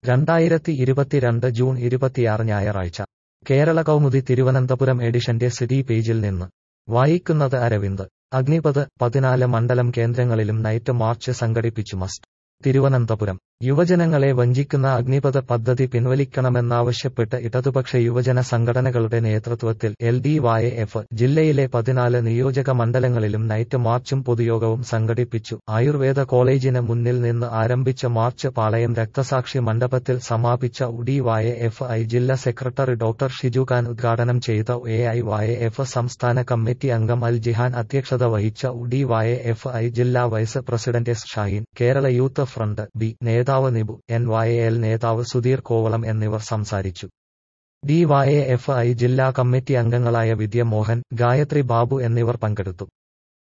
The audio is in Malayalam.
രണ്ടായിരത്തി ഇരുപത്തിരണ്ട് ജൂൺ ഇരുപത്തിയാറ് ഞായറാഴ്ച കേരള കൗമുദി തിരുവനന്തപുരം എഡിഷന്റെ സിറ്റി പേജിൽ നിന്ന് വായിക്കുന്നത് അരവിന്ദ് അഗ്നിപത് പതിനാല് മണ്ഡലം കേന്ദ്രങ്ങളിലും നൈറ്റ് മാർച്ച് സംഘടിപ്പിച്ചു മസ്റ്റ് തിരുവനന്തപുരം യുവജനങ്ങളെ വഞ്ചിക്കുന്ന അഗ്നിപഥ പദ്ധതി പിൻവലിക്കണമെന്നാവശ്യപ്പെട്ട് ഇടതുപക്ഷ യുവജന സംഘടനകളുടെ നേതൃത്വത്തിൽ എൽ ഡി വൈ എഫ് ജില്ലയിലെ പതിനാല് നിയോജക മണ്ഡലങ്ങളിലും നൈറ്റ് മാർച്ചും പൊതുയോഗവും സംഘടിപ്പിച്ചു ആയുർവേദ കോളേജിന് മുന്നിൽ നിന്ന് ആരംഭിച്ച മാർച്ച് പാളയം രക്തസാക്ഷി മണ്ഡപത്തിൽ സമാപിച്ച ഉഡി വൈ എഫ് ഐ ജില്ലാ സെക്രട്ടറി ഡോക്ടർ ഷിജു ഖാൻ ഉദ്ഘാടനം ചെയ്ത എ ഐ വൈ എഫ് സംസ്ഥാന കമ്മിറ്റി അംഗം അൽ ജിഹാൻ അധ്യക്ഷത വഹിച്ച ഉഡി വൈ എഫ് ഐ ജില്ലാ vice president S Shahin Kerala Youth Front B നേതാവ് നിബു എൻ വൈ എൽ നേതാവ് സുധീർ കോവളം എന്നിവർ സംസാരിച്ചു ഡി വൈ എഫ് ഐ ജില്ലാ കമ്മിറ്റി അംഗങ്ങളായ വിദ്യ മോഹൻ ഗായത്രി ബാബു എന്നിവർ പങ്കെടുത്തു